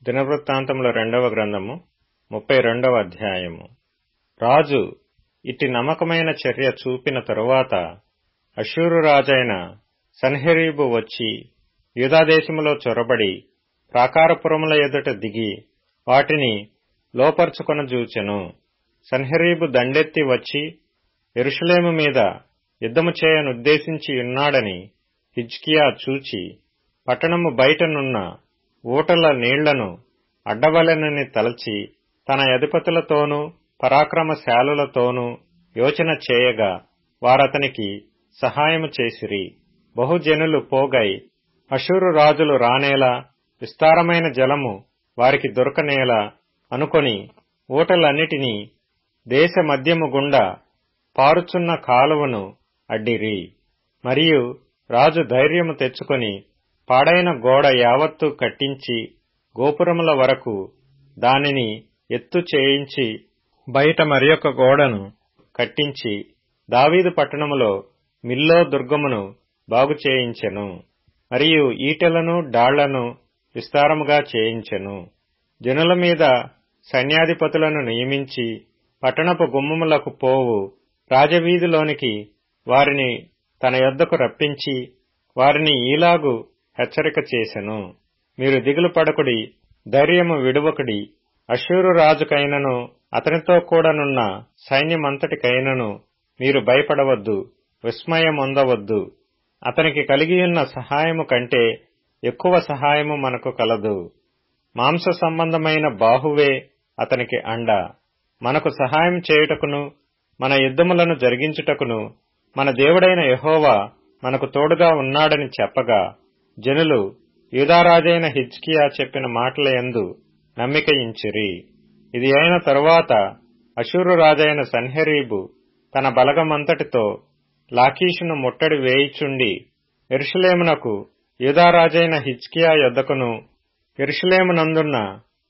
దినవృత్తాంతముల రెండవ గ్రంథము ముప్పై రెండవ అధ్యాయము రాజు ఇట్టి నమ్మకమైన చర్య చూపిన తరువాత అషూరు రాజైన సన్హెరీబు వచ్చి యూదాదేశములో చొరబడి ప్రాకారపురముల ఎదుట దిగి వాటిని లోపర్చుకొనజూచెను సన్హెరీబు దండెత్తి వచ్చి యెరూషలేము మీద యుద్ధము చేయనుద్దేశించి ఉన్నాడని హిజ్కియా చూచి పట్టణము బయటనున్న ఊటల నీళ్లను అడ్డవలెనని తలచి తన అధిపతులతోనూ పరాక్రమశాలులతోనూ యోచన చేయగా వారతనికి సహాయము చేసిరి బహుజనులు పోగై అషూరు రాజులు రానేలా విస్తారమైన జలము వారికి దొరకనేలా అనుకొని ఊటలన్నిటినీ దేశ మధ్యము గుండా పారుచున్న కాలువను అడ్డిరి మరియు రాజు ధైర్యము తెచ్చుకొని పాడైన గోడ యావత్తు కట్టించి గోపురముల వరకు దానిని ఎత్తు చేయించి బయట మరియొక గోడను కట్టించి దావీదు పట్టణములో మిల్లో దుర్గమును బాగు చేయించెను మరియు ఈటెలను డాళ్లను విస్తారముగా చేయించెను జనుల మీద సైన్యాధిపతులను నియమించి పట్టణపు గుమ్మములకు పోవు రాజవీధిలోనికి వారిని తన యొద్దకు రప్పించి వారిని ఈలాగు హెచ్చరిక చేసెను మీరు దిగులు పడకుడి ధైర్యము విడువకుడి అషూరు రాజుకైనను అతనితో కూడానున్న సైన్యమంతటికైనను మీరు భయపడవద్దు విస్మయమొందవద్దు అతనికి కలిగియున్న సహాయము కంటే ఎక్కువ సహాయము మనకు కలదు మాంస సంబంధమైన బాహువే అతనికి అండ మనకు సహాయం చేయుటకును మన యుద్ధములను జరిగించుటకును మన దేవుడైన యహోవా మనకు తోడుగా ఉన్నాడని చెప్పగా జనులు యూదారాజైన హిజ్కియా చెప్పిన మాటల యందు నమ్మికయించిరి ఇది అయిన తరువాత అషూరు రాజైన సన్హెరీబు తన బలగమంతటితో లాకీషును ముట్టడి వేయిచుండి ఎరుషులేమునకు యూదారాజైన హిజ్కియా యొద్దకును ఎరుషులేమునందున్న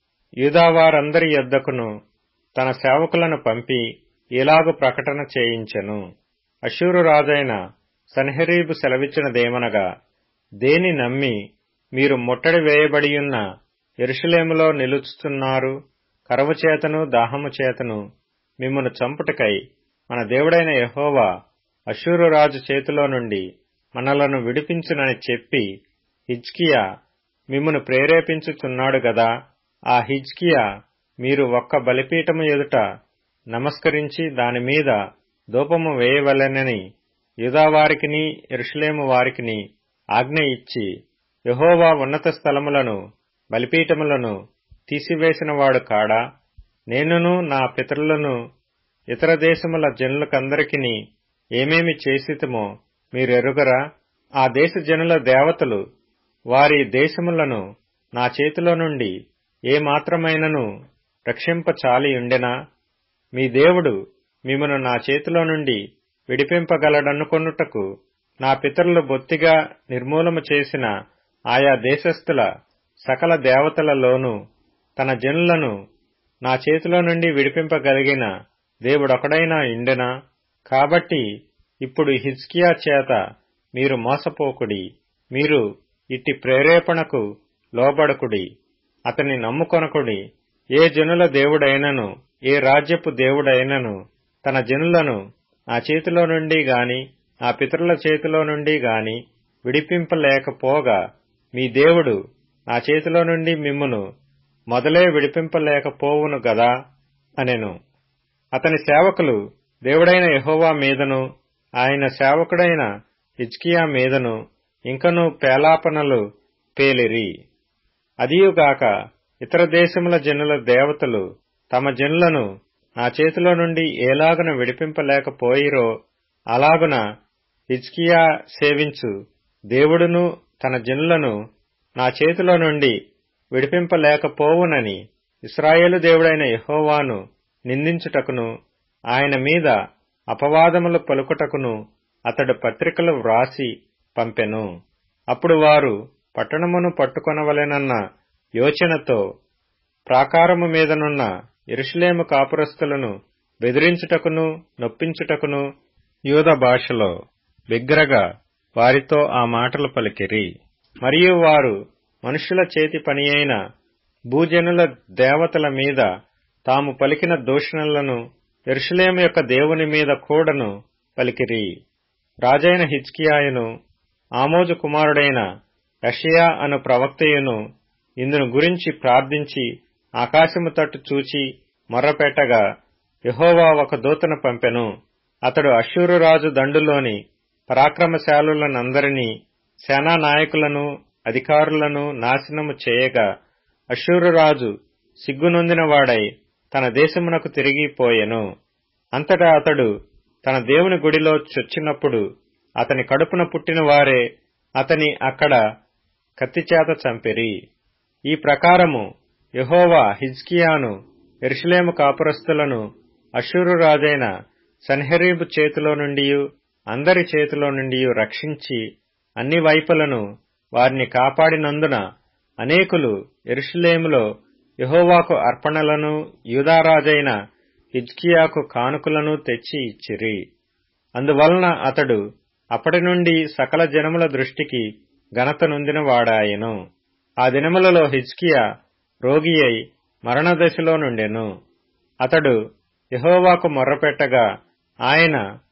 యూదావారందరి యొద్దకును తన సేవకులను పంపి ఇలాగు ప్రకటన చేయించెను అషూరు రాజైన సన్హెరీబు సెలవిచ్చినదేమనగా దేని నమ్మి మీరు ముట్టడి వేయబడియున్న ఎరుషులేములో నిలుచుతున్నారు కరవు చేతను దాహము చేతను మిమ్మను చంపుటకై మన దేవుడైన యహోవా అషూరు రాజు చేతిలో నుండి మనలను విడిపించునని చెప్పి హిజ్కియా మిమ్మను ప్రేరేపించుచున్నాడు గదా ఆ హిజ్కియా మీరు ఒక్క బలిపీఠము ఎదుట నమస్కరించి దానిమీద ధూపము వేయవలెనని యూదావారికిని ఎరుషులేము వారికిని ఆజ్ఞ ఇచ్చి యహోవా ఉన్నత స్థలములను బలిపీఠములను తీసివేసినవాడు కాడా నేనును నా పితరులను ఇతర దేశముల జనులకందరికీ ఏమేమి చేసితమో మీరెరుగరా ఆ దేశ జనుల దేవతలు వారి దేశములను నా చేతిలో నుండి ఏమాత్రమైనను రక్షింపచాలియుండెనా మీ దేవుడు మిమ్మను నా చేతిలో నుండి విడిపింపగలడనుకొనుటకు నా పితరులు బొత్తిగా నిర్మూలము చేసిన ఆయా దేశస్థుల సకల దేవతలలోనూ తన జనులను నా చేతిలో నుండి విడిపింపగలిగిన దేవుడొకడైనా ఇండెనా కాబట్టి ఇప్పుడు హిజ్కియా చేత మీరు మోసపోకుడి మీరు ఇట్టి ప్రేరేపణకు లోబడకుడి అతని నమ్ముకొనకుడి ఏ జనుల దేవుడైనను ఏ రాజ్యపు దేవుడైనను తన జనులను నా చేతిలో నుండి గాని నా పితరుల చేతిలో నుండి గాని విడిపింపలేకపోగా మీ దేవుడు నా చేతిలో నుండి మిమ్మును మొదలే విడిపింపలేకపోవును గదా అనెను అతని సేవకులు దేవుడైన యహోవా మీదను ఆయన సేవకుడైన హిజ్కియా మీదను ఇంకను పేలాపనలు పేలిరి అదియుగాక ఇతర దేశముల జనుల దేవతలు తమ జనులను నా చేతిలో నుండి ఏలాగున విడిపింపలేకపోయిరో అలాగున హిజ్కియా సేవించు దేవుడును తన జనులను నా చేతిలో నుండి విడిపింపలేకపోవునని ఇస్రాయేలు దేవుడైన యహోవాను నిందించుటకును ఆయన మీద అపవాదములు పలుకుటకును అతడు పత్రికలు వ్రాసి పంపెను అప్పుడు వారు పట్టణమును పట్టుకొనవలెనన్న యోచనతో ప్రాకారము మీదనున్న ఇరుషులేము కాపురస్తులను బెదిరించుటకును నొప్పించుటకును యూద భాషలో బిగ్గరగా వారితో ఆ మాటలు పలికిరి మరియు వారు మనుషుల చేతి పని అయిన భూజనుల దేవతల మీద తాము పలికిన దూషణలను ఎరుషలేము యొక్క దేవుని మీద కూడను పలికిరి రాజైన హిజ్కియాయును ఆమోజు కుమారుడైన యషయా అను ప్రవక్తయును ఇందును గురించి ప్రార్థించి ఆకాశము తట్టు చూచి మొర్రపెట్టగా యహోవా ఒక దూతను పంపెను అతడు అశూరు రాజు దండులోని పరాక్రమశాలులనందరినీ సేనా నాయకులను అధికారులను నాశనము చేయగా అశూరు రాజు సిగ్గునొందిన వాడై తన దేశమునకు తిరిగిపోయెను అంతటా అతడు తన దేవుని గుడిలో చొచ్చినప్పుడు అతని కడుపున పుట్టిన వారే అతని అక్కడ కత్తిచేత చంపిరి ఈ ప్రకారము యహోవా హిజ్కియాను ఎరుషలేము కాపురస్తులను అశూరు రాజైన సన్హెరీబు చేతిలో నుండి అందరి చేతిలో నుండి రక్షించి అన్ని వైపులను వారిని కాపాడినందున అనేకులు ఎరుషలేములో యహోవాకు అర్పణలను యూదారాజైన హిజ్కియాకు కానుకలను తెచ్చి ఇచ్చిరి అందువలన అతడు అప్పటి నుండి సకల జనముల దృష్టికి ఘనత నొందిన వాడాయెను ఆ దినములలో హిజ్కియా రోగి అయి మరణదశలో నుండెను అతడు యహోవాకు మొర్రపెట్టగా ఆయన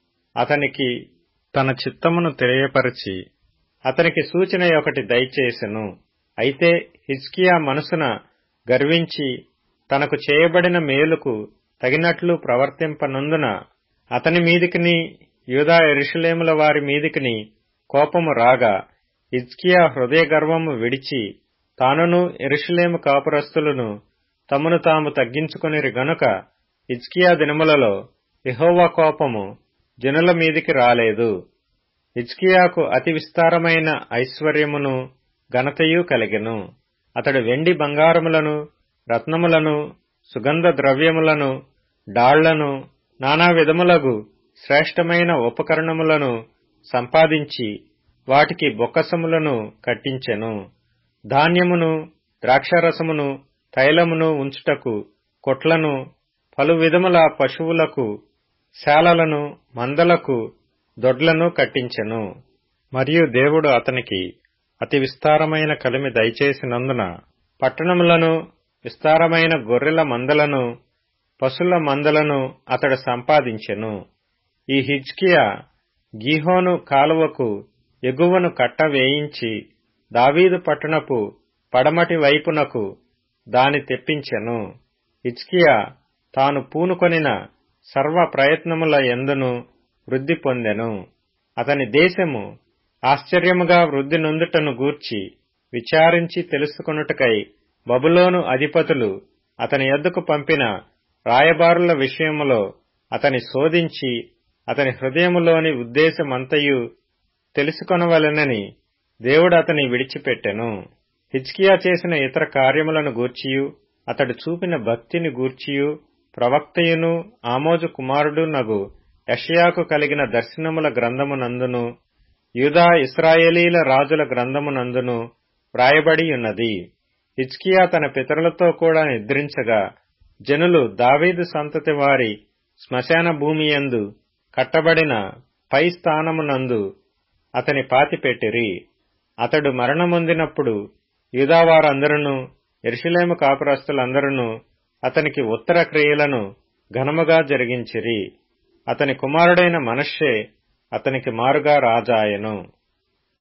అతనికి తన చిత్తమును తెలియపరిచి అతనికి సూచన ఒకటి దయచేసెను అయితే హిజ్కియా మనసున గర్వించి తనకు చేయబడిన మేలుకు తగినట్లు ప్రవర్తింపనందున అతని మీదికిని యూదా ఎరుషలేముల వారి మీదికిని కోపము రాగా హిజ్కియా హృదయ గర్వము విడిచి తానును ఎరుషలేము కాపురస్తులను తమను తాము తగ్గించుకునిరి గనుక హిజ్కియా దినములలో యహోవా కోపము జనుల మీదికి రాలేదు హిజ్కియాకు అతి విస్తారమైన ఐశ్వర్యమును ఘనతయు కలిగెను అతడు వెండి బంగారములను రత్నములను సుగంధ ద్రవ్యములను డాళ్లను నానా విధములగు శ్రేష్టమైన ఉపకరణములను సంపాదించి వాటికి బొక్కసములను కట్టించెను ధాన్యమును ద్రాక్షరసమును తైలమును ఉంచుటకు కొట్లను పలు విధముల పశువులకు శాలలను మందలకు దొడ్లను కట్టించెను మరియు దేవుడు అతనికి అతి విస్తారమైన కలిమి దయచేసినందున పట్టణములను విస్తారమైన గొర్రెల మందలను పశుల మందలను అతడు సంపాదించెను ఈ హిజ్కియా గీహోను కాలువకు ఎగువను కట్ట వేయించి దావీదు పట్టణపు పడమటి వైపునకు దాని తెప్పించెను హిజ్కియా తాను పూనుకొనిన సర్వ ప్రయత్నముల ఎందును వృద్ధి పొందెను అతని దేశము ఆశ్చర్యముగా వృద్ధి నొందుటను గూర్చి విచారించి తెలుసుకొనుటకై బబులోను అధిపతులు అతని యొద్దకు పంపిన రాయబారుల విషయములో అతని శోధించి అతని హృదయములోని ఉద్దేశమంతయు తెలుసుకొనవలెనని దేవుడు అతని విడిచిపెట్టెను హిజ్కియా చేసిన ఇతర కార్యములను గూర్చియు అతడు చూపిన భక్తిని గూర్చియు ప్రవక్తయును ఆమోజు కుమారుడు నగు యషయాకు కలిగిన దర్శనముల గ్రంథమునందును యూదా ఇస్రాయేలీల రాజుల గ్రంథమునందును వ్రాయబడి ఉన్నది హిజ్కియా తన పితరులతో కూడా నిద్రించగా జనులు దావీదు సంతతి వారి శ్మశాన భూమియందు కట్టబడిన పై స్థానమునందు అతని పాతిపెట్టిరి అతడు మరణమొందినప్పుడు యూదావారందరూ ఎరుషలేము కాపురస్తులందరూ అతనికి ఉత్తర క్రియలను ఘనముగా జరిగించిరి అతని కుమారుడైన మనష్షే అతనికి మారుగా రాజాయెను